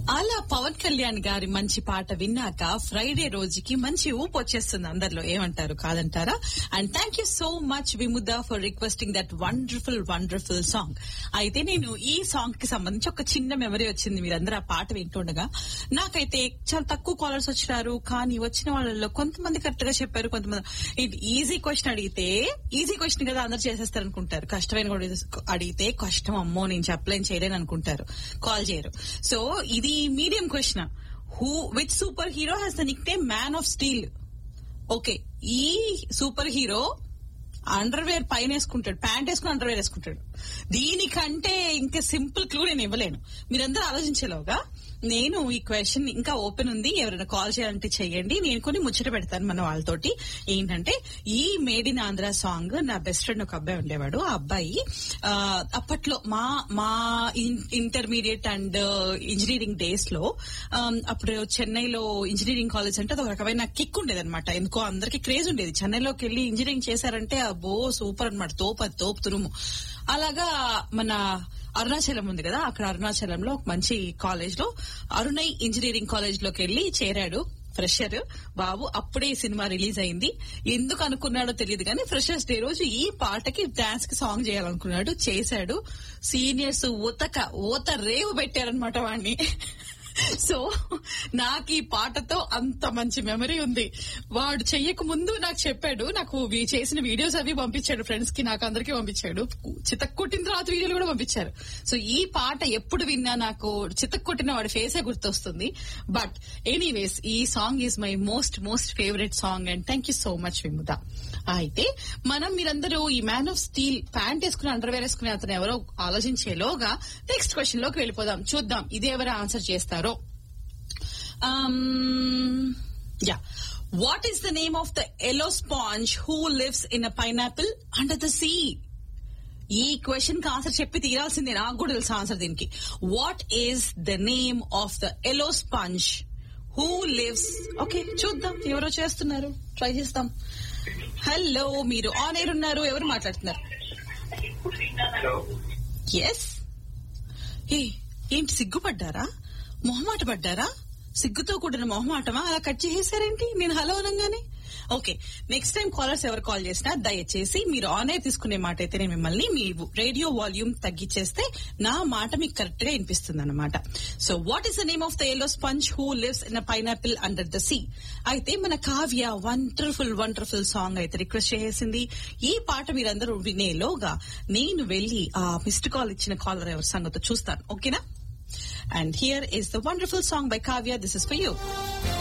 అలా పవన్ కళ్యాణ్ గారి మంచి పాట విన్నాక ఫ్రైడే రోజుకి మంచి ఊపు వచ్చేస్తుంది అందరిలో ఏమంటారు కాదంటారా and thank you so much Vimuda for requesting that wonderful wonderful song అయితే నేను ఈ సాంగ్ కి సంబంధించి ఒక చిన్న మెమరీ వచ్చింది మీరందరూ ఆ పాట వింటుండగా నాకైతే చాలా తక్కువ కాలర్స్ వచ్చినారు కానీ వచ్చిన వాళ్ళలో కొంతమంది కరెక్ట్ గా చెప్పారు కొంతమంది ఇది ఈజీ క్వశ్చన్ అడిగితే ఈజీ క్వశ్చన్ కదా అందరు చేసేస్తారు అనుకుంటారు కష్టమైన కూడా అడిగితే కష్టం అమ్మో నేను చెప్పలేను చేయలేను అనుకుంటారు కాల్ చేయరు సో ఇది medium question who which super hero has the nickname man of steel okay ఈ సూపర్ హీరో అండర్ వేర్ పైన వేసుకుంటాడు ప్యాంట్ వేసుకుని అండర్ వేర్ వేసుకుంటాడు దీనికంటే ఇంకా సింపుల్ క్లూ నేను ఇవ్వలేను మీరందరూ ఆలోచించేలోగా నేను ఈ క్వశ్చన్ ఇంకా ఓపెన్ ఉంది ఎవరైనా కాల్ చేయాలంటే చెయ్యండి నేను కొన్ని ముచ్చట పెడతాను మన వాళ్ళతోటి ఏంటంటే ఈ మేడ్ ఇన్ ఆంధ్ర సాంగ్ నా బెస్ట్ ఫ్రెండ్ ఒక అబ్బాయి ఉండేవాడు ఆ అబ్బాయి ఆ, అప్పట్లో మా మా ఇంటర్మీడియట్ అండ్ ఇంజనీరింగ్ డేస్ లో ఆమ్, అప్పుడు చెన్నైలో ఇంజనీరింగ్ కాలేజ్ అంటే అది ఒక రకమైన కిక్ ఉండేది అనమాట ఎందుకో అందరికి క్రేజ్ ఉండేది చెన్నైలోకి వెళ్ళి ఇంజనీరింగ్ చేశారంటే అబ్బో సూపర్ అనమాట తోపు అది తోపు తురుము అలాగా మన అరుణాచలం ఉంది కదా అక్కడ అరుణాచలంలో ఒక మంచి కాలేజ్ లో అరుణై ఇంజనీరింగ్ కాలేజ్ లోకి వెళ్ళి చేరాడు ఫ్రెషర్ బాబు అప్పుడే ఈ సినిమా రిలీజ్ అయింది ఎందుకు అనుకున్నాడో తెలియదు కానీ ఫ్రెషర్స్ డే రోజు ఈ పాటకి డాన్స్ కి సాంగ్ చేయాలనుకున్నాడు చేశాడు సీనియర్స్ ఊతక ఊత రేవు పెట్టారనమాట వాడిని సో నాకు ఈ పాటతో అంత మంచి మెమరీ ఉంది వాడు చెయ్యక ముందు నాకు చెప్పాడు నాకు వీ- చేసిన వీడియోస్ అవి పంపించాడు ఫ్రెండ్స్ కి నాకు అందరికీ పంపించాడు చితక్కొట్టిన తర్వాత వీడియోలు కూడా పంపించారు సో ఈ పాట ఎప్పుడు విన్నా నాకు చితక్కొట్టిన వాడి ఫేసే గుర్తొస్తుంది బట్ ఎనీవేస్ ఈ song is my most most favourite song and thank you so much Vimuda అయితే మనం మీరందరూ ఈ మ్యాన్ ఆఫ్ స్టీల్ ప్యాంట్ వేసుకుని అండర్వేర్ వేసుకుని అతను ఎవరో ఆలోచించేలోగా నెక్స్ట్ క్వశ్చన్ లోకి వెళ్ళిపోదాం చూద్దాం ఇది ఎవరు ఆన్సర్ చేస్తారో Um, yeah. What is the name of the yellow sponge who lives in a pineapple under the sea? ఈ క్వశ్చన్ కి ఆన్సర్ చెప్పి తీరాల్సిందే నాకు కూడా తెలుసు ఆన్సర్ దీనికి what is the name of the yellow sponge who lives okay చూద్దాం ఎవరో చేస్తున్నారు ట్రై చేస్తాం హలో మీరు ఆన్ ఎయిర్ ఉన్నారు ఎవరు మాట్లాడుతున్నారు హలో ఎస్ ఏ ఏంటి సిగ్గుపడ్డారా మొహమాట పడ్డారా సిగ్గుతో కూడిన మొహమాటమా అలా కట్ చేసేసారేంటి నేను హలో అనగానే ఓకే నెక్స్ట్ టైం కాలర్స్ ఎవరు కాల్ చేసినా దయచేసి మీరు ఆన్ ఎయిర్ తీసుకునే మాట అయితే నేను మిమ్మల్ని మీ రేడియో వాల్యూమ్ తగ్గించేస్తే నా మాట మీకు కరెక్ట్ గా వినిపిస్తుంది అనమాట so what is the name of the yellow sponge who lives in a pineapple under the sea అయితే మన కావ్య వండర్ఫుల్ వండర్ఫుల్ సాంగ్ అయితే రిక్వెస్ట్ చేసింది ఈ పాట మీరందరూ వినేలోగా నేను వెళ్లి ఆ మిస్డ్ కాల్ ఇచ్చిన కాలర్ ఎవరి సంగతో చూస్తాను ఓకేనా and here is the wonderful song by Kavya this is for you